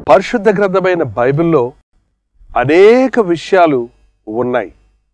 పరిశుద్ధ గ్రంథమైన బైబిల్లో అనేక విషయాలు ఉన్నాయి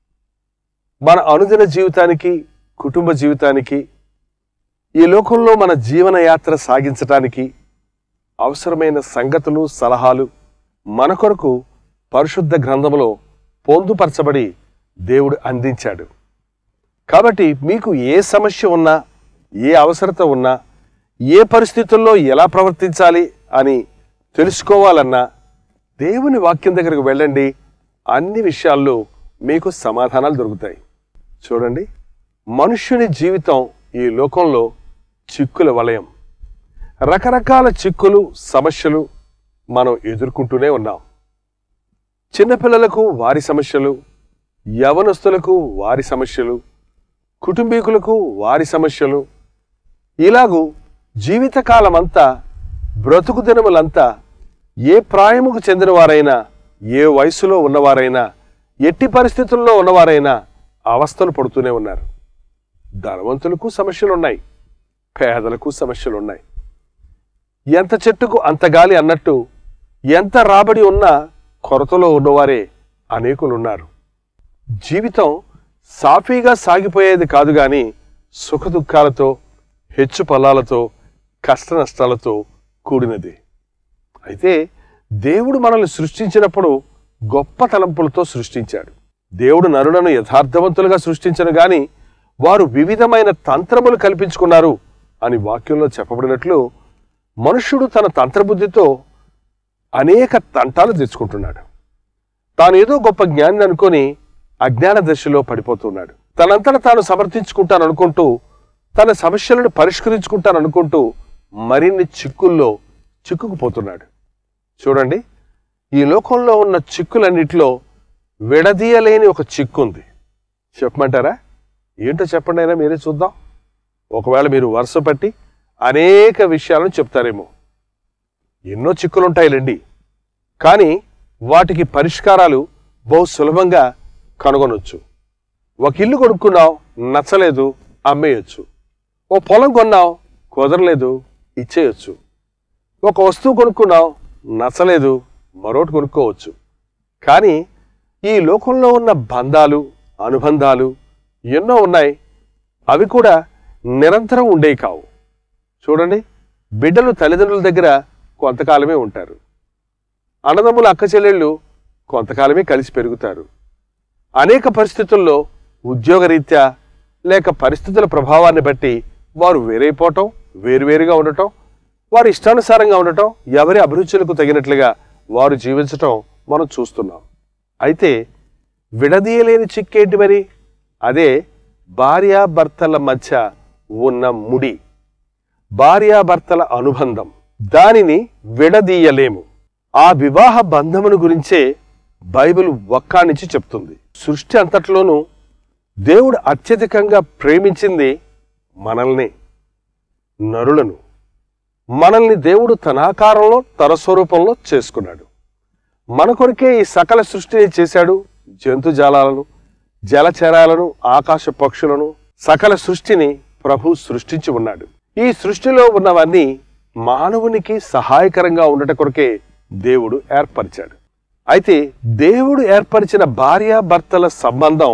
మన అనుదిన జీవితానికి కుటుంబ జీవితానికి ఈ లోకంలో మన జీవన యాత్ర సాగించటానికి అవసరమైన సంగతులు సలహాలు మన కొరకు పరిశుద్ధ గ్రంథములో పొందుపరచబడి దేవుడు అందించాడు కాబట్టి మీకు ఏ సమస్య ఉన్నా ఏ అవసరత ఉన్నా ఏ పరిస్థితుల్లో ఎలా ప్రవర్తించాలి అని తెలుసుకోవాలన్నా దేవుని వాక్యం దగ్గరకు వెళ్ళండి అన్ని విషయాల్లో మీకు సమాధానాలు దొరుకుతాయి చూడండి మనుష్యుని జీవితం ఈ లోకంలో చిక్కుల వలయం రకరకాల చిక్కులు సమస్యలు మనం ఎదుర్కొంటూనే ఉన్నాం చిన్నపిల్లలకు వారి సమస్యలు యవనస్తులకు వారి సమస్యలు కుటుంబీకులకు వారి సమస్యలు ఇలాగూ జీవితకాలమంతా బ్రతుకు దినములంతా ఏ ప్రాయముకు చెందినవారైనా ఏ వయసులో ఉన్నవారైనా ఎట్టి పరిస్థితుల్లో ఉన్నవారైనా అవస్థలు పడుతూనే ఉన్నారు ధనవంతులకు సమస్యలున్నాయి పేదలకు సమస్యలున్నాయి ఎంత చెట్టుకు అంత గాలి అన్నట్టు ఎంత రాబడి ఉన్నా కొరతలో ఉన్నవారే అనేకులున్నారు జీవితం సాఫీగా సాగిపోయేది కాదు గాని సుఖదుఖాలతో హెచ్చు పొలాలతో కష్ట నష్టాలతో కూడినది అయితే దేవుడు మనల్ని సృష్టించినప్పుడు గొప్ప తలంపులతో సృష్టించాడు దేవుడు నరులను యథార్థవంతులుగా సృష్టించను గాని వారు వివిధమైన తంత్రములు కల్పించుకున్నారు అని వాక్యంలో చెప్పబడినట్లు మనుష్యుడు తన తంత్రబుద్ధితో అనేక తంటాలు తెచ్చుకుంటున్నాడు తాను ఏదో గొప్ప జ్ఞాని అనుకొని అజ్ఞాన దశలో పడిపోతున్నాడు తనంతట తాను సమర్థించుకుంటాననుకుంటూ తన సమస్యలను పరిష్కరించుకుంటాననుకుంటూ మరిన్ని చిక్కుల్లో చిక్కుకుపోతున్నాడు చూడండి ఈ లోకంలో ఉన్న చిక్కులన్నిటిలో విడదీయలేని ఒక చిక్కు ఉంది చెప్పమంటారా ఏంటో చెప్పండి అయినా మీరే చూద్దాం ఒకవేళ మీరు వరుస పట్టి అనేక విషయాలను చెప్తారేమో ఎన్నో చిక్కులుంటాయిలేండి కానీ వాటికి పరిష్కారాలు బహు సులభంగా కనుగొనొచ్చు ఒక ఇల్లు కొనుక్కున్నావు నచ్చలేదు అమ్మేయొచ్చు ఓ పొలం కొన్నావు కుదరలేదు ఇచ్చేయొచ్చు ఒక వస్తువు కొనుక్కున్నావు నచ్చలేదు మరోటి కొనుక్కోవచ్చు కానీ ఈ లోకంలో ఉన్న బంధాలు అనుబంధాలు ఎన్నో ఉన్నాయి అవి కూడా నిరంతరం ఉండేవి కావు చూడండి బిడ్డలు తల్లిదండ్రుల దగ్గర కొంతకాలమే ఉంటారు అన్నదమ్ముల అక్క చెల్లెళ్ళు కొంతకాలమే కలిసి పెరుగుతారు అనేక పరిస్థితుల్లో ఉద్యోగరీత్యా లేక పరిస్థితుల ప్రభావాన్ని బట్టి వారు వేరైపోవటం వేరువేరుగా ఉండటం వారి ఇష్టానుసారంగా ఉండటం ఎవరి అభిరుచులకు తగినట్లుగా వారు జీవించటం మనం చూస్తున్నాం అయితే విడదీయలేని చిక్కేంటి మరి అదే భార్యాభర్తల మధ్య ఉన్న ముడి భార్యాభర్తల అనుబంధం దానిని విడదీయలేము ఆ వివాహ బంధమును గురించే బైబిల్ ఒక్కానించి చెప్తుంది సృష్టి అంతట్లోనూ దేవుడు అత్యధికంగా ప్రేమించింది మనల్ని నరులను మనల్ని దేవుడు తన ఆకారంలో తన స్వరూపంలో చేసుకున్నాడు మన కొరికే ఈ సకల సృష్టిని చేశాడు జంతుజాలాలను జలచరాలను ఆకాశ పక్షులను సకల సృష్టిని ప్రభు సృష్టించి ఉన్నాడు ఈ సృష్టిలో ఉన్నవన్నీ మానవునికి సహాయకరంగా ఉండట కొరకే దేవుడు ఏర్పరిచాడు అయితే దేవుడు ఏర్పరిచిన భార్యాభర్తల సంబంధం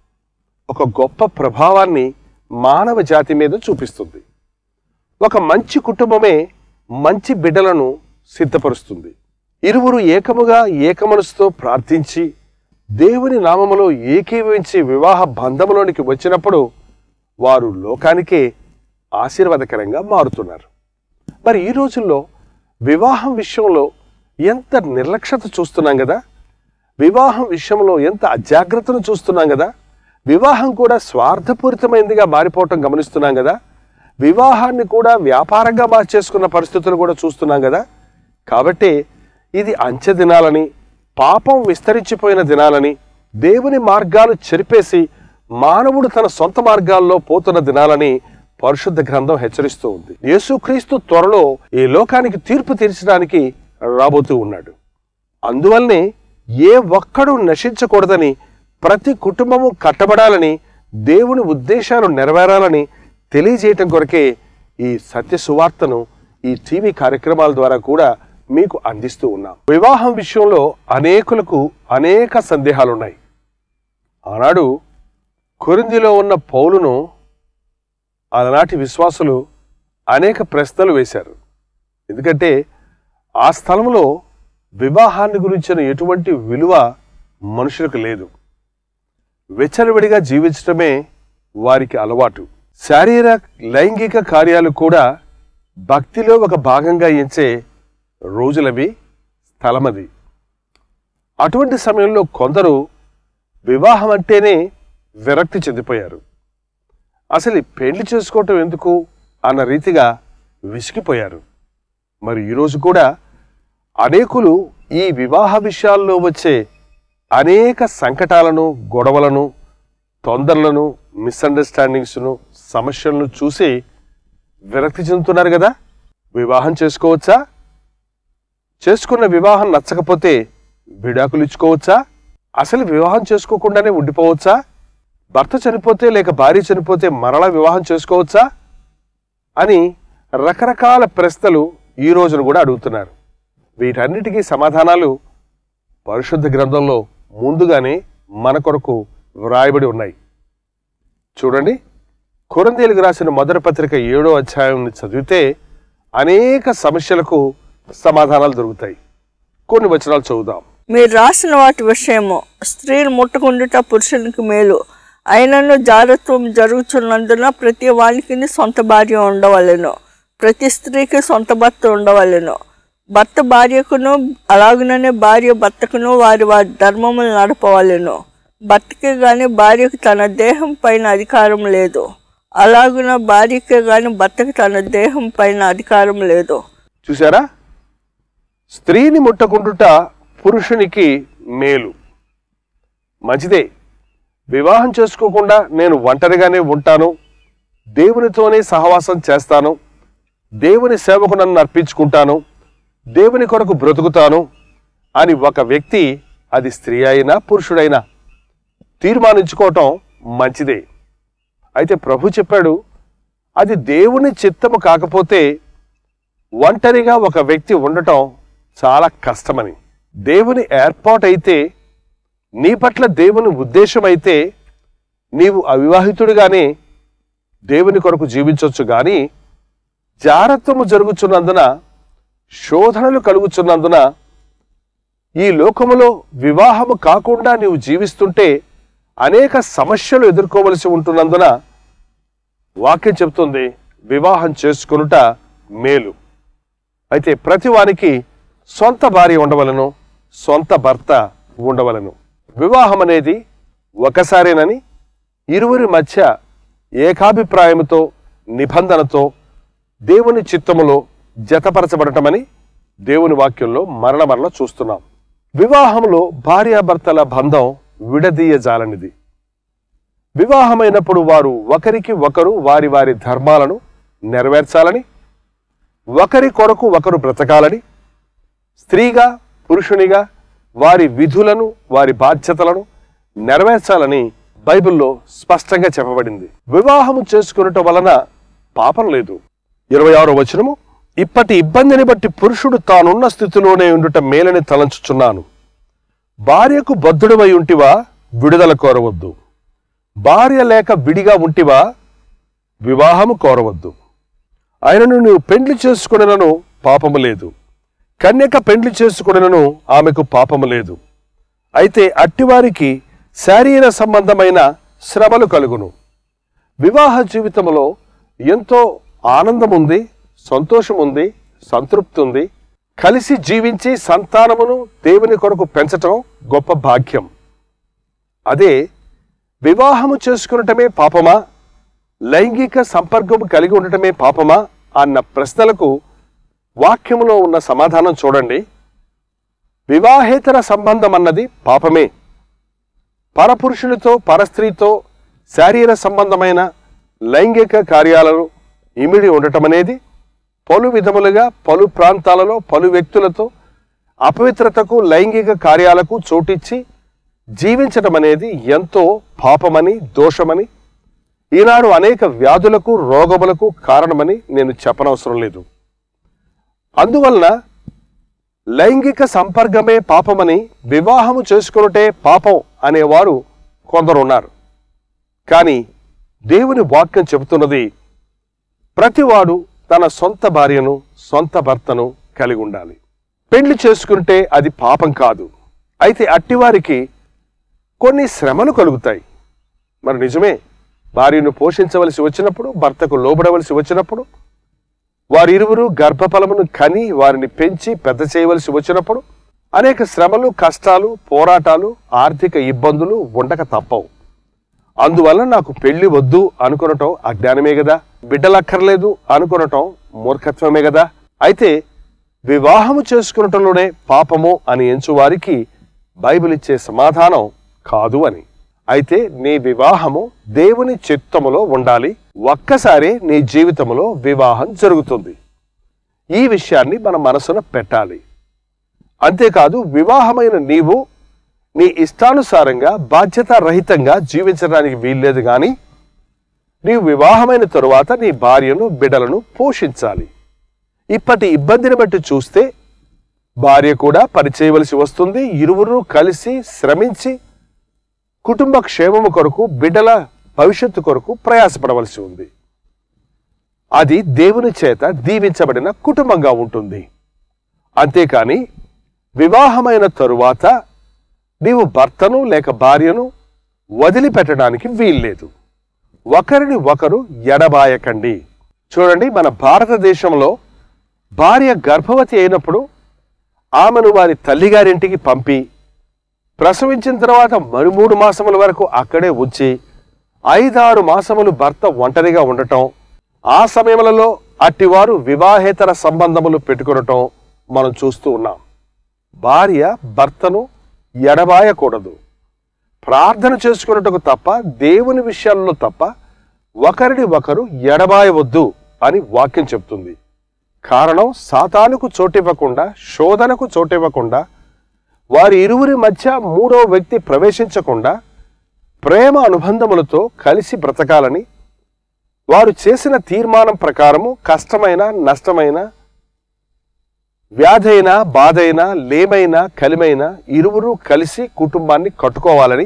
ఒక గొప్ప ప్రభావాన్ని మానవ జాతి మీద చూపిస్తుంది ఒక మంచి కుటుంబమే మంచి బిడ్డలను సిద్ధపరుస్తుంది ఇరువురు ఏకముగా ఏకమనసుతో ప్రార్థించి దేవుని నామములో ఏకీభవించి వివాహ బంధములోనికి వచ్చినప్పుడు వారు లోకానికే ఆశీర్వాదకరంగా మారుతున్నారు మరి ఈ రోజుల్లో వివాహం విషయంలో ఎంత నిర్లక్ష్యత చూస్తున్నాం కదా వివాహం విషయంలో ఎంత అజాగ్రత్తను చూస్తున్నాం కదా వివాహం కూడా స్వార్థపూరితమైనదిగా మారిపోవటం గమనిస్తున్నాం కదా వివాహాన్ని కూడా వ్యాపారంగా మార్చేసుకున్న పరిస్థితులు కూడా చూస్తున్నాం కదా కాబట్టి ఇది అంచె దినాలని పాపం విస్తరించిపోయిన దినాలని దేవుని మార్గాలు చెరిపేసి మానవుడు తన సొంత మార్గాల్లో పోతున్న దినాలని పరిశుద్ధ గ్రంథం హెచ్చరిస్తూ ఉంది యేసుక్రీస్తు త్వరలో ఈ లోకానికి తీర్పు తీర్చడానికి రాబోతూ ఉన్నాడు అందువల్లనే ఏ ఒక్కడు నశించకూడదని ప్రతి కుటుంబము కట్టబడాలని దేవుని ఉద్దేశాలు నెరవేరాలని తెలియజేయటం కొరకే ఈ సత్య సువార్తను ఈ టీవీ కార్యక్రమాల ద్వారా కూడా మీకు అందిస్తూ ఉన్నాం వివాహం విషయంలో అనేకులకు అనేక సందేహాలున్నాయి ఆనాడు కొరిందిలో ఉన్న పౌలును ఆనాటి విశ్వాసులు అనేక ప్రశ్నలు వేశారు ఎందుకంటే ఆ స్థలంలో వివాహాన్ని గురించిన ఎటువంటి విలువ మనుషులకు లేదు వెచ్చలవిడిగా జీవించడమే వారికి అలవాటు శారీర లైంగిక కార్యాలు కూడా భక్తిలో ఒక భాగంగా ఎంచే రోజులవి స్థలమది అటువంటి సమయంలో కొందరు వివాహం అంటేనే విరక్తి చెందిపోయారు అసలు ఈ పెళ్లి చేసుకోవటం ఎందుకు అన్న రీతిగా విసిగిపోయారు మరి ఈరోజు కూడా అనేకులు ఈ వివాహ విషయాల్లో వచ్చే అనేక సంకటాలను గొడవలను తొందరలను మిస్అండర్స్టాండింగ్స్ను సమస్యలను చూసి విరక్తి చెందుతున్నారు కదా వివాహం చేసుకోవచ్చా చేసుకున్న వివాహం నచ్చకపోతే విడాకులు ఇచ్చుకోవచ్చా అసలు వివాహం చేసుకోకుండానే ఉండిపోవచ్చా భర్త చనిపోతే లేక భార్య చనిపోతే మరలా వివాహం చేసుకోవచ్చా అని రకరకాల ప్రశ్నలు ఈ రోజున కూడా అడుగుతున్నారు వీటన్నిటికీ సమాధానాలు పరిశుద్ధ గ్రంథంలో ముందుగానే మన కొరకు వ్రాయబడి ఉన్నాయి చూడండి కొరందేలుగు రాసిన మొదటి పత్రిక ఏడో అధ్యాయం చదివితే అనేక సమస్యలకు సమాధానాలు దొరుకుతాయి కొన్ని వచనాలు చదువుదాం మీరు రాసిన వాటి విషయము స్త్రీలు ముట్టకుండుట పురుషునికి మేలు అయినను జాగ్రత్వం జరుగుతున్నందున ప్రతి వానికి సొంత భార్య ఉండవలెను ప్రతి స్త్రీకి సొంత భర్త ఉండవలెను భర్త భార్యకును అలాగుననే భార్య భర్తకును వారి వారి ధర్మములు నడపవలెను భర్తకి గాని భార్యకు తన దేహం పైన అధికారం లేదు అలాగున భార్యకే గాని భర్తకి తన దేహం పైన అధికారం లేదు చూసారా స్త్రీని ముట్టకుండుట పురుషునికి మేలు మంచిదే వివాహం చేసుకోకుండా నేను ఒంటరిగానే ఉంటాను దేవునితోనే సహవాసం చేస్తాను దేవుని సేవకు నన్ను అర్పించుకుంటాను దేవుని కొరకు బ్రతుకుతాను అని ఒక వ్యక్తి అది స్త్రీ అయినా పురుషుడైనా తీర్మానించుకోవటం మంచిదే అయితే ప్రభు చెప్పాడు అది దేవుని చిత్తము కాకపోతే ఒంటరిగా ఒక వ్యక్తి ఉండటం చాలా కష్టమని దేవుని ఏర్పాటైతే నీ పట్ల దేవుని ఉద్దేశం అయితే నీవు అవివాహితుడిగానే దేవుని కొరకు జీవించవచ్చు గాని జారత్వము జరుగుతున్నందున శోధనలు కలుగుతున్నందున ఈ లోకములో వివాహము కాకుండా నీవు జీవిస్తుంటే అనేక సమస్యలు ఎదుర్కోవలసి ఉంటున్నందున వాక్యం చెప్తుంది వివాహం చేసుకొనుట మేలు అయితే ప్రతి వానికి సొంత భార్య ఉండవలను సొంత భర్త ఉండవలను వివాహం అనేది ఒకసారేనని ఇరువురి మధ్య ఏకాభిప్రాయముతో నిబంధనతో దేవుని చిత్తములో జతపరచబడటమని దేవుని వాక్యంలో మరల మరల చూస్తున్నాం వివాహంలో భార్యాభర్తల బంధం విడదీయజాలనిది వివాహమైనప్పుడు వారు ఒకరికి ఒకరు వారి వారి ధర్మాలను నెరవేర్చాలని ఒకరి కొరకు ఒకరు బ్రతకాలని స్త్రీగా పురుషునిగా వారి విధులను వారి బాధ్యతలను నెరవేర్చాలని బైబిల్లో స్పష్టంగా చెప్పబడింది వివాహము చేసుకునటం వలన పాపం లేదు ఇరవై ఆరో వచనము ఇప్పటి ఇబ్బందిని బట్టి పురుషుడు తానున్న స్థితిలోనే ఉండుట మేలని తలంచుచున్నాను భార్యకు బద్ధుడవై ఉంటివా విడుదల కోరవద్దు భార్య లేక విడిగా ఉంటివా వివాహము కోరవద్దు ఆయనను నువ్వు పెండ్లి చేసుకునను పాపము లేదు కన్యక పెండ్లి చేసుకునను ఆమెకు పాపము లేదు అయితే అట్టివారికి శారీర సంబంధమైన శ్రమలు కలుగును వివాహ జీవితంలో ఎంతో ఆనందం ఉంది సంతోషం ఉంది సంతృప్తి ఉంది కలిసి జీవించి సంతానమును దేవుని కొరకు పెంచటం గొప్ప భాగ్యం అదే వివాహము చేసుకునటమే పాపమా లైంగిక సంపర్కము కలిగి ఉండటమే పాపమా అన్న ప్రశ్నలకు వాక్యములో ఉన్న సమాధానం చూడండి వివాహేతర సంబంధం అన్నది పాపమే పరపురుషునితో పరస్త్రీతో శారీర సంబంధమైన లైంగిక కార్యాలను ఇమిడి ఉండటం అనేది పలు విధములుగా పలు ప్రాంతాలలో పలు వ్యక్తులతో అపవిత్రతకు లైంగిక కార్యాలకు చోటిచ్చి జీవించటం అనేది ఎంతో పాపమని దోషమని ఈనాడు అనేక వ్యాధులకు రోగములకు కారణమని నేను చెప్పనవసరం లేదు అందువలన లైంగిక సంపర్కమే పాపమని వివాహము చేసుకున్నటే పాపం అనేవారు కొందరు ఉన్నారు కానీ దేవుని వాక్యం చెబుతున్నది ప్రతివాడు తన సొంత భార్యను సొంత భర్తను కలిగి ఉండాలి పెళ్లి చేసుకుంటే అది పాపం కాదు అయితే అట్టివారికి కొన్ని శ్రమలు కలుగుతాయి మరి నిజమే భార్యను పోషించవలసి వచ్చినప్పుడు భర్తకు లోబడవలసి వచ్చినప్పుడు వారిరువురు గర్భఫలమును కని వారిని పెంచి పెద్ద చేయవలసి వచ్చినప్పుడు అనేక శ్రమలు కష్టాలు పోరాటాలు ఆర్థిక ఇబ్బందులు ఉండక తప్పవు అందువల్ల నాకు పెళ్లి వద్దు అనుకొనటం అజ్ఞానమే కదా బిడ్డలక్కర్లేదు అనుకొనటం మూర్ఖత్వమే కదా అయితే వివాహము చేసుకునటంలోనే పాపము అని ఎంచువారికి బైబిల్ ఇచ్చే సమాధానం కాదు అని అయితే నీ వివాహము దేవుని చిత్తములో ఉండాలి ఒక్కసారి నీ జీవితంలో వివాహం జరుగుతుంది ఈ విషయాన్ని మన మనసున పెట్టాలి అంతేకాదు వివాహమైన నీవు నీ ఇష్టానుసారంగా బాధ్యత రహితంగా జీవించడానికి వీల్లేదు గాని నీవు వివాహమైన తరువాత నీ భార్యను బిడ్డలను పోషించాలి ఇప్పటి ఇబ్బందిని బట్టి చూస్తే భార్య కూడా పనిచేయవలసి వస్తుంది ఇరువురు కలిసి శ్రమించి కుటుంబ క్షేమము కొరకు బిడ్డల భవిష్యత్తు కొరకు ప్రయాసపడవలసి ఉంది అది దేవుని చేత దీవించబడిన కుటుంబంగా ఉంటుంది అంతేకాని వివాహమైన తరువాత నీవు భర్తను లేక భార్యను వదిలిపెట్టడానికి వీల్లేదు ఒకరిని ఒకరు ఎడబాయకండి చూడండి మన భారతదేశంలో భార్య గర్భవతి అయినప్పుడు ఆమెను వారి తల్లిగారింటికి పంపి ప్రసవించిన తర్వాత మరి మూడు మాసముల వరకు అక్కడే ఉంచి ఐదారు మాసములు భర్త ఒంటరిగా ఉండటం ఆ సమయములలో అట్టివారు వివాహేతర సంబంధములు పెట్టుకునటం మనం చూస్తూ ఉన్నాం భార్య భర్తను ఎడబాయకూడదు ప్రార్థన చేసుకున్నట్టుకు తప్ప దేవుని విషయాల్లో తప్ప ఒకరిని ఒకరు ఎడబాయవద్దు అని వాక్యం చెప్తుంది కారణం సాతానుకు చోటివ్వకుండా శోధనకు చోటివ్వకుండా వారి ఇరువురి మధ్య మూడో వ్యక్తి ప్రవేశించకుండా ప్రేమ అనుబంధములతో కలిసి బ్రతకాలని వారు చేసిన తీర్మానం ప్రకారము కష్టమైన నష్టమైన వ్యాధైనా బాధైనా లేమైనా కలిమైనా ఇరువురు కలిసి కుటుంబాన్ని కట్టుకోవాలని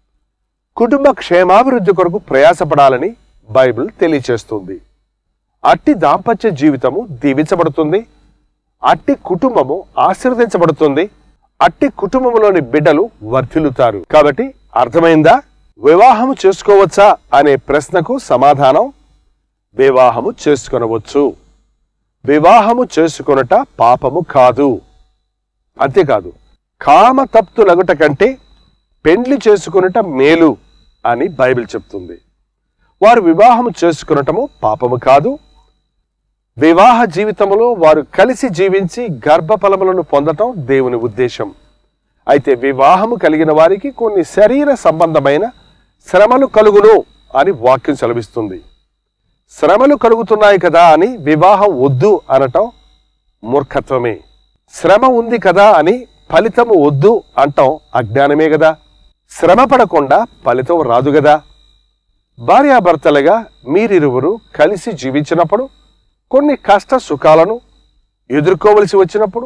కుటుంబ క్షేమాభివృద్ధి కొరకు ప్రయాసపడాలని బైబిల్ తెలియచేస్తుంది అట్టి దాంపత్య జీవితము దీవించబడుతుంది అట్టి కుటుంబము ఆశీర్వదించబడుతుంది అట్టి కుటుంబంలోని బిడ్డలు వర్ధిల్లుతారు కాబట్టి అర్థమైందా వివాహము చేసుకోవచ్చా అనే ప్రశ్నకు సమాధానం వివాహము చేసుకొనవచ్చు వివాహము చేసుకొనుట పాపము కాదు అంతేకాదు కామ తప్తులగుట కంటే పెండ్లి చేసుకొనుట మేలు అని బైబిల్ చెప్తుంది వారు వివాహము చేసుకునటము పాపము కాదు వివాహ జీవితంలో వారు కలిసి జీవించి గర్భఫలములను పొందటం దేవుని ఉద్దేశం అయితే వివాహము కలిగిన వారికి కొన్ని శరీర సంబంధమైన శ్రమలు కలుగును అని వాక్యం సెలవిస్తుంది శ్రమలు కలుగుతున్నాయి కదా అని వివాహం వద్దు అనటం మూర్ఖత్వమే శ్రమ ఉంది కదా అని ఫలితము వద్దు అంటాం అజ్ఞానమే కదా శ్రమ పడకుండా ఫలితం రాదు కదా భార్యాభర్తలుగా మీరిరువురు కలిసి జీవించినప్పుడు కొన్ని కష్ట సుఖాలను ఎదుర్కోవలసి వచ్చినప్పుడు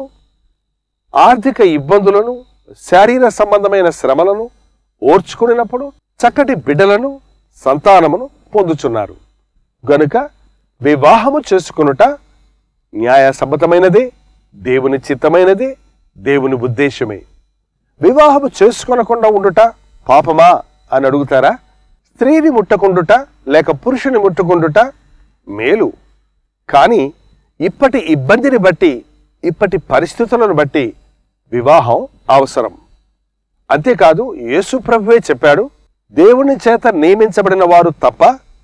ఆర్థిక ఇబ్బందులను శారీర సంబంధమైన శ్రమలను ఓర్చుకునినప్పుడు చక్కటి బిడ్డలను సంతానమును పొందుచున్నారు గనుక వివాహము చేసుకునుట న్యాయసమ్మతమైనదే దేవుని చిత్తమైనదే దేవుని ఉద్దేశమే వివాహము చేసుకొనకుండా ఉండుట పాపమా అని అడుగుతారా స్త్రీని ముట్టకుండుట లేక పురుషుని ముట్టుకుండుట మేలు కానీ ఇప్పటి ఇబ్బందిని బట్టి ఇప్పటి పరిస్థితులను బట్టి వివాహం అవసరం అంతేకాదు యేసు ప్రభువే చెప్పాడు దేవుని చేత నియమించబడిన వారు తప్ప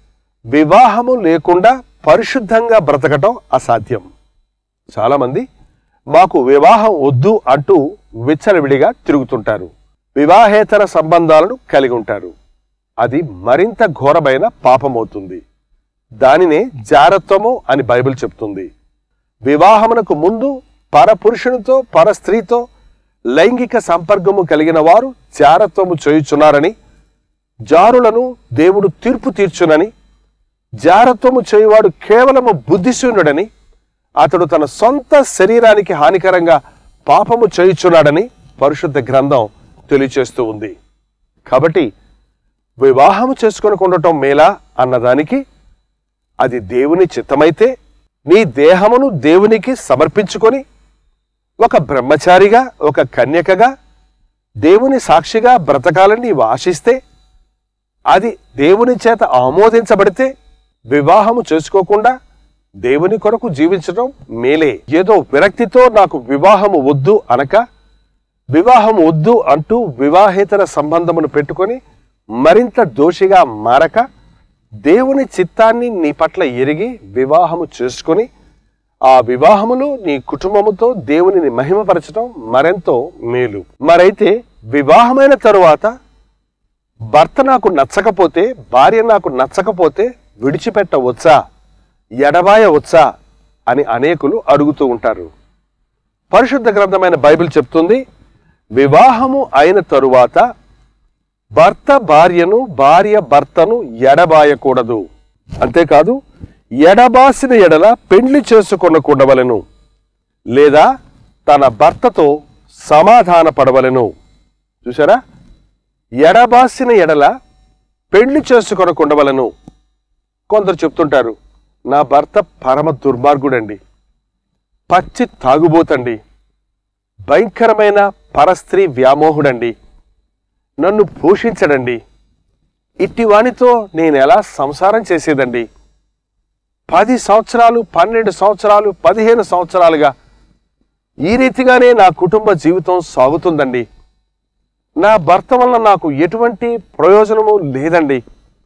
వివాహము లేకుండా పరిశుద్ధంగా బ్రతకటం అసాధ్యం చాలామంది మాకు వివాహం వద్దు అంటూ విచ్చలవిడిగా తిరుగుతుంటారు వివాహేతర సంబంధాలను కలిగి ఉంటారు అది మరింత ఘోరమైన పాపమవుతుంది దానినే జారత్వము అని బైబిల్ చెప్తుంది వివాహమునకు ముందు పరపురుషునితో పర స్త్రీతో లైంగిక సంపర్కము కలిగిన వారు జారత్వము చేయుచున్నారని జారులను దేవుడు తీర్పు తీర్చునని జారత్వము చేయువాడు కేవలము బుద్ధిశూన్యుడని అతడు తన సొంత శరీరానికి హానికరంగా పాపము చేయుచున్నాడని పరిశుద్ధ గ్రంథం తెలియచేస్తూ ఉంది కాబట్టి వివాహము చేసుకొని ఉండటం మేలా అన్నదానికి అది దేవుని చిత్తమైతే నీ దేహమును దేవునికి సమర్పించుకొని ఒక బ్రహ్మచారిగా ఒక కన్యకగా దేవుని సాక్షిగా బ్రతకాలని నీవు ఆశిస్తే అది దేవుని చేత ఆమోదించబడితే వివాహము చేసుకోకుండా దేవుని కొరకు జీవించడం మేలే ఏదో విరక్తితో నాకు వివాహము వద్దు అనక వివాహం వద్దు అంటూ వివాహేతర సంబంధమును పెట్టుకొని మరింత దోషిగా మారక దేవుని చిత్తాన్ని నీ పట్ల ఎరిగి వివాహము చేసుకొని ఆ వివాహములో నీ కుటుంబముతో దేవునిని మహిమపరచడం మరెంతో మేలు మరైతే వివాహమైన తరువాత భర్త నాకు నచ్చకపోతే భార్య నాకు నచ్చకపోతే విడిచిపెట్టవచ్చా ఎడబాయవచ్చా అని అనేకులు అడుగుతూ ఉంటారు పరిశుద్ధ గ్రంథమైన బైబిల్ చెప్తుంది వివాహము అయిన తరువాత భర్త భార్యను భార్య భర్తను ఎడబాయకూడదు అంతేకాదు ఎడబాసిన ఎడల పెండ్లి చేసుకొనకుండవలెను లేదా తన భర్తతో సమాధాన పడవలెను చూసారా ఎడబాసిన ఎడల పెళ్లి చేసుకొనకుండవలను కొందరు చెప్తుంటారు నా భర్త పరమ దుర్మార్గుడండి పచ్చి తాగుబోతండి భయంకరమైన పరస్త్రీ వ్యామోహుడండి నన్ను పోషించడండి ఇట్టివానితో నేను ఎలా సంసారం చేసేదండి పది సంవత్సరాలు పన్నెండు సంవత్సరాలు పదిహేను సంవత్సరాలుగా ఈ రీతిగానే నా కుటుంబ జీవితం సాగుతుందండి నా భర్త వల్ల నాకు ఎటువంటి ప్రయోజనము లేదండి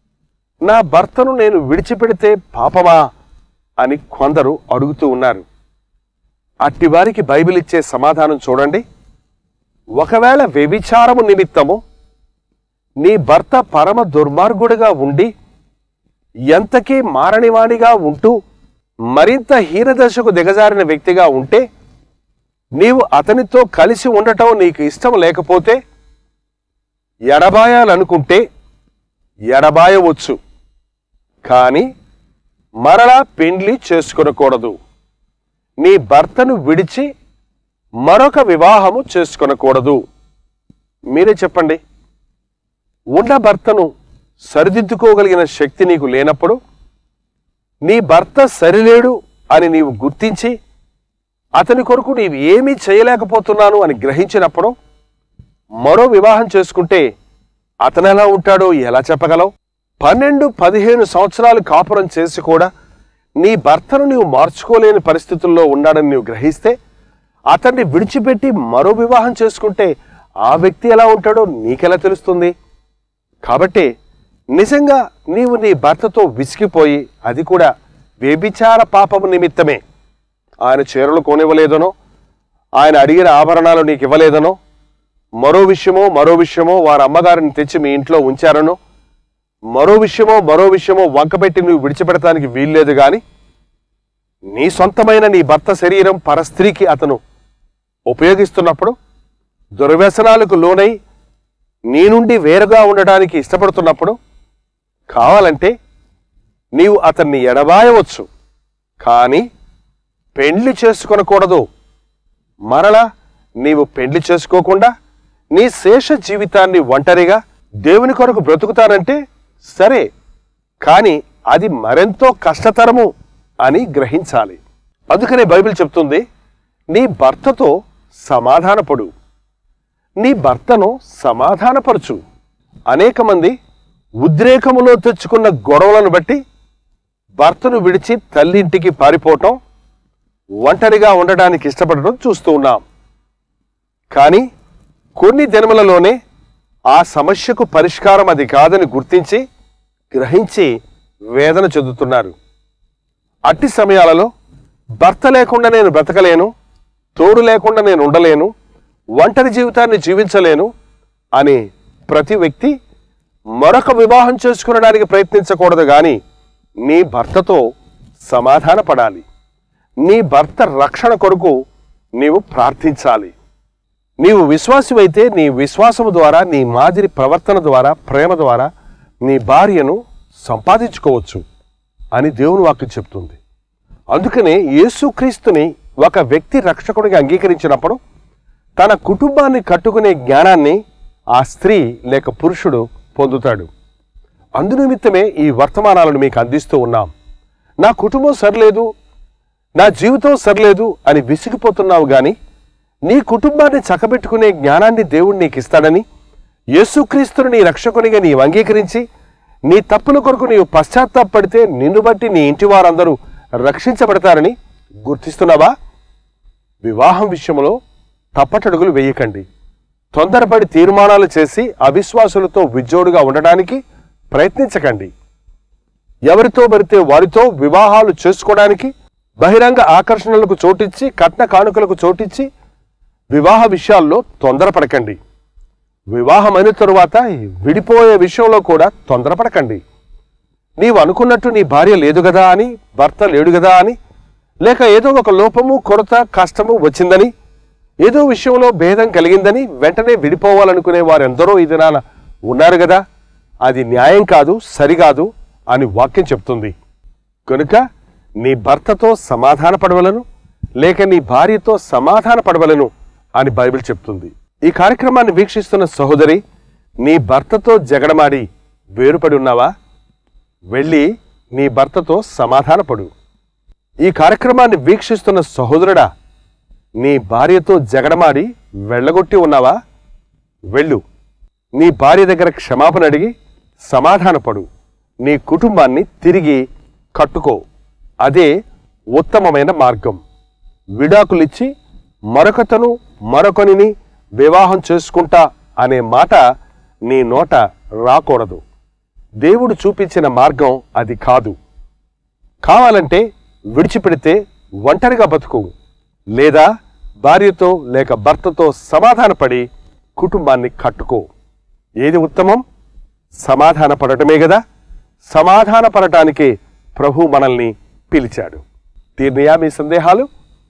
నా భర్తను నేను విడిచిపెడితే పాపమా అని కొందరు అడుగుతూ ఉన్నారు అట్టి వారికి బైబిల్ ఇచ్చే సమాధానం చూడండి ఒకవేళ వ్యభిచారము నిమిత్తము నీ భర్త పరమ దుర్మార్గుడిగా ఉండి ఎంతకీ మారనివాడిగా ఉంటూ మరింత హీనదశకు దిగజారిన వ్యక్తిగా ఉంటే నీవు అతనితో కలిసి ఉండటం నీకు ఇష్టం లేకపోతే ఎడబాయాలనుకుంటే ఎడబాయవచ్చు కానీ మరలా పెండ్లి చేసుకొనకూడదు నీ భర్తను విడిచి మరొక వివాహము చేసుకొనకూడదు మీరే చెప్పండి ఉన్న భర్తను సరిదిద్దుకోగలిగిన శక్తి నీకు లేనప్పుడు నీ భర్త సరిలేడు అని నీవు గుర్తించి అతని కొరకు నీవు ఏమీ చేయలేకపోతున్నాను అని గ్రహించినప్పుడు మరో వివాహం చేసుకుంటే అతను ఎలా ఉంటాడో ఎలా చెప్పగలవు పన్నెండు పదిహేను సంవత్సరాలు కాపురం చేసి కూడా నీ భర్తను నీవు మార్చుకోలేని పరిస్థితుల్లో ఉన్నాడని నీవు గ్రహిస్తే అతన్ని విడిచిపెట్టి మరో వివాహం చేసుకుంటే ఆ వ్యక్తి ఎలా ఉంటాడో నీకెలా తెలుస్తుంది కాబట్టి నిజంగా నీవు నీ భర్తతో విసిగిపోయి అది కూడా వ్యభిచార పాపము నిమిత్తమే ఆయన చీరలు కొనివ్వలేదనో ఆయన అడిగిన ఆభరణాలు నీకు ఇవ్వలేదనో మరో విషయమో మరో విషయమో వారి అమ్మగారిని తెచ్చి మీ ఇంట్లో ఉంచారనో మరో విషయమో మరో విషయమో వంకపెట్టి నువ్వు విడిచిపెడటానికి వీల్లేదు గాని నీ సొంతమైన నీ భర్త శరీరం పరస్త్రీకి అతను ఉపయోగిస్తున్నప్పుడు దుర్వ్యసనాలకు లోనై నీ నుండి వేరుగా ఉండడానికి ఇష్టపడుతున్నప్పుడు కావాలంటే నీవు అతన్ని ఎడబాయవచ్చు కానీ పెండ్లి చేసుకొనకూడదు మరలా నీవు పెండ్లి చేసుకోకుండా నీ శేష జీవితాన్ని ఒంటరిగా దేవుని కొరకు బ్రతుకుతానంటే సరే కానీ అది మరెంతో కష్టతరము అని గ్రహించాలి అందుకనే బైబిల్ చెప్తుంది నీ భర్తతో సమాధానపడు నీ భర్తను సమాధానపరచు అనేక మంది ఉద్రేకములో తెచ్చుకున్న గొడవలను బట్టి భర్తను విడిచి తల్లింటికి పారిపోవటం ఒంటరిగా ఉండడానికి ఇష్టపడటం చూస్తూ ఉన్నాం కానీ కొన్ని దినములలోనే ఆ సమస్యకు పరిష్కారం అది కాదని గుర్తించి గ్రహించి వేదన చెందుతున్నారు అట్టి సమయాలలో భర్త లేకుండా నేను బ్రతకలేను తోడు లేకుండా నేను ఉండలేను ఒంటరి జీవితాన్ని జీవించలేను అని ప్రతి వ్యక్తి మరొక వివాహం చేసుకునడానికి ప్రయత్నించకూడదు గాని నీ భర్తతో సమాధాన పడాలి నీ భర్త రక్షణ కొరకు నీవు ప్రార్థించాలి నీవు విశ్వాసమైతే నీ విశ్వాసము ద్వారా నీ మాదిరి ప్రవర్తన ద్వారా ప్రేమ ద్వారా నీ భార్యను సంపాదించుకోవచ్చు అని దేవుని వాక్యం చెప్తుంది అందుకనే యేసుక్రీస్తుని ఒక వ్యక్తి రక్షకుడిగా అంగీకరించినప్పుడు తన కుటుంబాన్ని కట్టుకునే జ్ఞానాన్ని ఆ స్త్రీ లేక పురుషుడు పొందుతాడు అందునిమిత్తమే ఈ వర్తమానాలను మీకు అందిస్తూ ఉన్నాం నా కుటుంబం సరిలేదు నా జీవితం సరిలేదు అని విసిగిపోతున్నావు గాని నీ కుటుంబాన్ని చక్కబెట్టుకునే జ్ఞానాన్ని దేవుడు నీకు ఇస్తాడని యేసుక్రీస్తుని నీ రక్షకునిగా నీవు అంగీకరించి నీ తప్పుల కొరకు నీవు పశ్చాత్తాపడితే నిన్ను బట్టి నీ ఇంటి వారందరూ రక్షించబడతారని గుర్తిస్తున్నావా వివాహం విషయంలో తప్పటడుగులు వేయకండి తొందరపడి తీర్మానాలు చేసి అవిశ్వాసులతో విజ్జోడుగా ఉండడానికి ప్రయత్నించకండి ఎవరితో పడితే వారితో వివాహాలు చేసుకోవడానికి బహిరంగ ఆకర్షణలకు చోటిచ్చి కట్న కానుకలకు చోటిచ్చి వివాహ విషయాల్లో తొందరపడకండి వివాహమైన తరువాత విడిపోయే విషయంలో కూడా తొందరపడకండి నీవు అనుకున్నట్టు నీ భార్య లేదు కదా అని భర్త లేడు కదా అని లేక ఏదో ఒక లోపము కొరత కష్టము వచ్చిందని ఏదో విషయంలో భేదం కలిగిందని వెంటనే విడిపోవాలనుకునే వారెందరో ఈ దినాన ఉన్నారు కదా అది న్యాయం కాదు సరికాదు అని వాక్యం చెప్తుంది కనుక నీ భర్తతో సమాధాన పడవలను లేక నీ భార్యతో సమాధాన పడవలను అని బైబిల్ చెప్తుంది ఈ కార్యక్రమాన్ని వీక్షిస్తున్న సహోదరి నీ భర్తతో జగడమాడి వేరుపడి ఉన్నావా వెళ్ళి నీ భర్తతో సమాధానపడు ఈ కార్యక్రమాన్ని వీక్షిస్తున్న సహోదరుడా నీ భార్యతో జగడమాడి వెళ్ళగొట్టి ఉన్నావా వెళ్ళు నీ భార్య దగ్గర క్షమాపణ అడిగి సమాధానపడు నీ కుటుంబాన్ని తిరిగి కట్టుకో అదే ఉత్తమమైన మార్గం విడాకులిచ్చి మరొకతను మరొకనిని వివాహం చేసుకుంటా అనే మాట నీ నోట రాకూడదు దేవుడు చూపించిన మార్గం అది కాదు కావాలంటే విడిచిపెడితే ఒంటరిగా బతుకు లేదా భార్యతో లేక భర్తతో సమాధానపడి కుటుంబాన్ని కట్టుకో ఏది ఉత్తమం సమాధాన పడటమే కదా సమాధాన పడటానికే ప్రభు మనల్ని పిలిచాడు తీర్నియా మీ సందేహాలు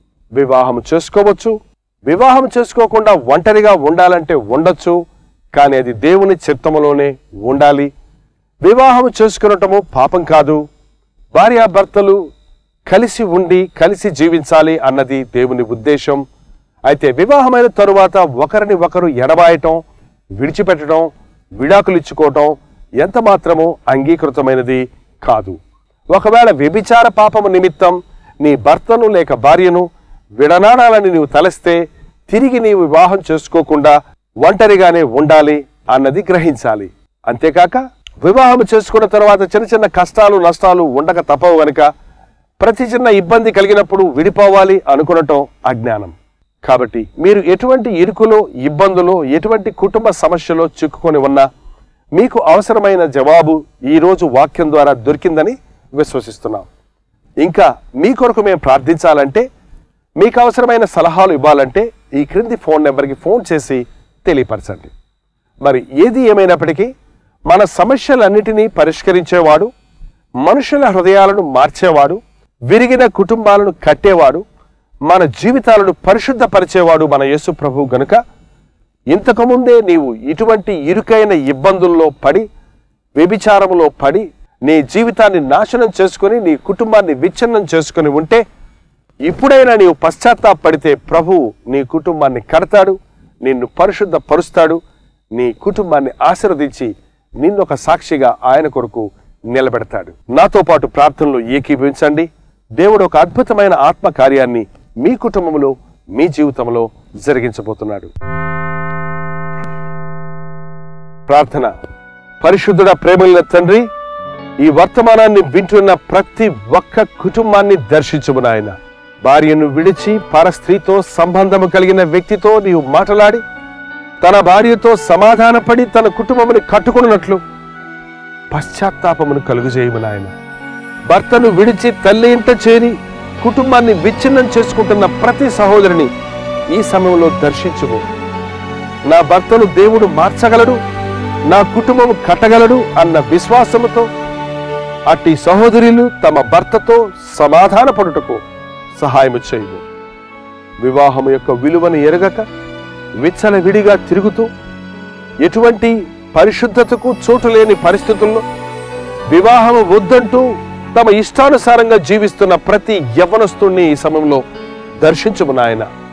వివాహం చేసుకోవచ్చు వివాహం చేసుకోకుండా ఒంటరిగా ఉండాలంటే ఉండొచ్చు కానీ అది దేవుని చిత్తములోనే ఉండాలి వివాహం చేసుకునటము పాపం కాదు భార్యాభర్తలు కలిసి ఉండి కలిసి జీవించాలి అన్నది దేవుని ఉద్దేశం అయితే వివాహమైన తరువాత ఒకరిని ఒకరు ఎడబాయటం విడిచిపెట్టడం విడాకులు ఇచ్చుకోవటం ఎంత మాత్రము అంగీకృతమైనది కాదు ఒకవేళ వ్యభిచార పాపము నిమిత్తం నీ భర్తను లేక భార్యను విడనాడాలని నీవు తలస్తే తిరిగి నీవు వివాహం చేసుకోకుండా ఒంటరిగానే ఉండాలి అన్నది గ్రహించాలి అంతేకాక వివాహం చేసుకున్న తర్వాత చిన్న చిన్న కష్టాలు నష్టాలు ఉండక తప్పవు గనుక ప్రతి చిన్న ఇబ్బంది కలిగినప్పుడు విడిపోవాలి అనుకునటం అజ్ఞానం కాబట్టి మీరు ఎటువంటి ఇరుకులో ఇబ్బందులో ఎటువంటి కుటుంబ సమస్యలో చిక్కుకొని ఉన్నా మీకు అవసరమైన జవాబు ఈరోజు వాక్యం ద్వారా దొరికిందని విశ్వసిస్తున్నాం ఇంకా మీ కొరకు మేము ప్రార్థించాలంటే మీకు అవసరమైన సలహాలు ఇవ్వాలంటే ఈ క్రింది ఫోన్ నెంబర్కి ఫోన్ చేసి తెలియపరచండి మరి ఏది ఏమైనప్పటికీ మన సమస్యలన్నిటినీ పరిష్కరించేవాడు మనుషుల హృదయాలను మార్చేవాడు విరిగిన కుటుంబాలను కట్టేవాడు మన జీవితాలను పరిశుద్ధపరిచేవాడు మన యేసు ప్రభు గనుక ఇంతకుముందే నీవు ఇటువంటి ఇరుకైన ఇబ్బందుల్లో పడి వ్యభిచారములో పడి నీ జీవితాన్ని నాశనం చేసుకుని నీ కుటుంబాన్ని విచ్ఛిన్నం చేసుకుని ఉంటే ఇప్పుడైనా నీవు పశ్చాత్తాపడితే ప్రభువు నీ కుటుంబాన్ని కడతాడు నిన్ను పరిశుద్ధ పరుస్తాడు నీ కుటుంబాన్ని ఆశీర్వదించి నిన్ను ఒక సాక్షిగా ఆయన కొరకు నిలబెడతాడు నాతో పాటు ప్రార్థనలు ఏకీభవించండి దేవుడు ఒక అద్భుతమైన ఆత్మ కార్యాన్ని మీ కుటుంబంలో మీ జీవితంలో జరిగించబోతున్నాడు ప్రార్థన పరిశుద్ధుడ ప్రేమల తండ్రి ఈ వర్తమానాన్ని వింటున్న ప్రతి ఒక్క కుటుంబాన్ని దర్శించుము నాయన భార్యను విడిచి పరస్త్రీతో సంబంధము కలిగిన వ్యక్తితో నీవు మాట్లాడి తన భార్యతో సమాధానపడి తన కుటుంబముని కట్టుకున్నట్లు పశ్చాత్తాపమును కలుగుజేయము నాయన భర్తను విడిచి తల్లి ఇంట చేరి కుటుంబాన్ని విచ్ఛిన్నం చేసుకుంటున్న ప్రతి సహోదరిని ఈ సమయంలో దర్శించుము నా భర్తను దేవుడు మార్చగలడు నా కుటుంబం కట్టగలడు అన్న విశ్వాసముతో అట్టి సహోదరులు తమ భర్తతో సమాధానపడుటకు సహాయము చేయము వివాహము యొక్క విలువను ఎరగక విచ్చలవిడిగా తిరుగుతూ ఎటువంటి పరిశుద్ధతకు చోటు లేని పరిస్థితుల్లో వివాహం వద్దంటూ తమ ఇష్టానుసారంగా జీవిస్తున్న ప్రతి యవ్వనస్తుణ్ణి ఈ సమయంలో దర్శించుము నాయన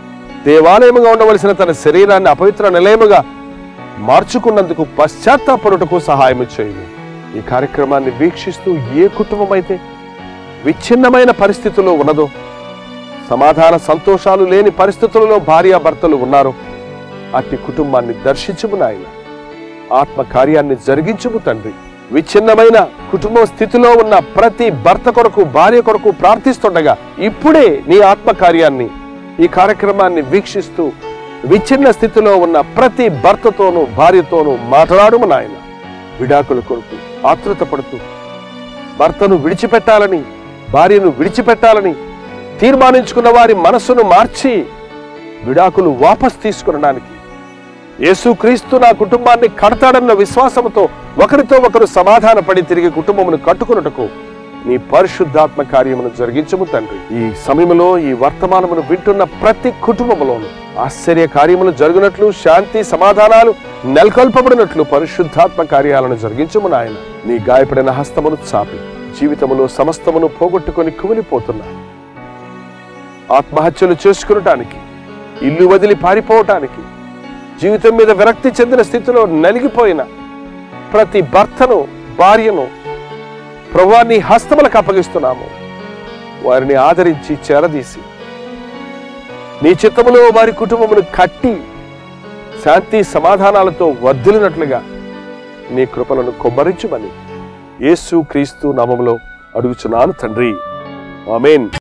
దేవాలయముగా ఉండవలసిన తన శరీరాన్ని అపవిత్ర నిలయముగా మార్చుకున్నందుకు పశ్చాత్తాపడుటకు సహాయం చేయము ఈ కార్యక్రమాన్ని వీక్షిస్తూ ఏ కుటుంబం అయితే విచ్ఛిన్నమైన పరిస్థితుల్లో ఉన్నదో సమాధాన సంతోషాలు లేని పరిస్థితులలో భార్యాభర్తలు ఉన్నారో అట్టి కుటుంబాన్ని దర్శించుము నాయన ఆత్మ కార్యాన్ని జరిగించుము తండ్రి విచ్ఛిన్నమైన కుటుంబ స్థితిలో ఉన్న ప్రతి భర్త కొరకు భార్య కొరకు ప్రార్థిస్తుండగా ఇప్పుడే నీ ఆత్మ కార్యాన్ని ఈ కార్యక్రమాన్ని వీక్షిస్తూ విచ్ఛిన్న స్థితిలో ఉన్న ప్రతి భర్తతోనూ భార్యతోనూ మాట్లాడుము నాయన విడాకుల కొరకు ఆతృత పడుతూ భర్తను విడిచిపెట్టాలని భార్యను విడిచిపెట్టాలని తీర్మానించుకున్న వారి మనస్సును మార్చి విడాకులు వాపస్ తీసుకునడానికి యేసుక్రీస్తు నా కుటుంబాన్ని కడతాడన్న విశ్వాసంతో ఒకరితో ఒకరు సమాధానపడి తిరిగి కుటుంబమును కట్టుకున్నటకు నీ పరిశుద్ధాత్మ కార్యమును జరిగించము తండ్రి ఈ సమయంలో ఈ వర్తమానమును వింటున్న ప్రతి కుటుంబములోను ఆశ్చర్య కార్యములు జరుగునట్లు శాంతి సమాధానాలు నెలకొల్పబడినట్లు పరిశుద్ధాత్మ కార్యాలను జరిగించము నాయన నీ గాయపడిన హస్తమును చాపి జీవితములో సమస్తమును పోగొట్టుకొని కుమిలిపోతున్నా ఆత్మహత్యలు చేసుకునటానికి ఇల్లు వదిలి పారిపోవటానికి జీవితం మీద విరక్తి చెందిన స్థితిలో నలిగిపోయిన ప్రతి భర్తను భార్యను ప్రభా నీ హస్తములకు అప్పగిస్తున్నాము వారిని ఆదరించి చేరదీసి నీ చిత్తములో వారి కుటుంబమును కట్టి శాంతి సమాధానాలతో వర్ధిల్లినట్లుగా నీ కృపలను కొమ్మరించుమని యేసు క్రీస్తు నామములో అడుగుచున్నాను తండ్రి ఆమేన్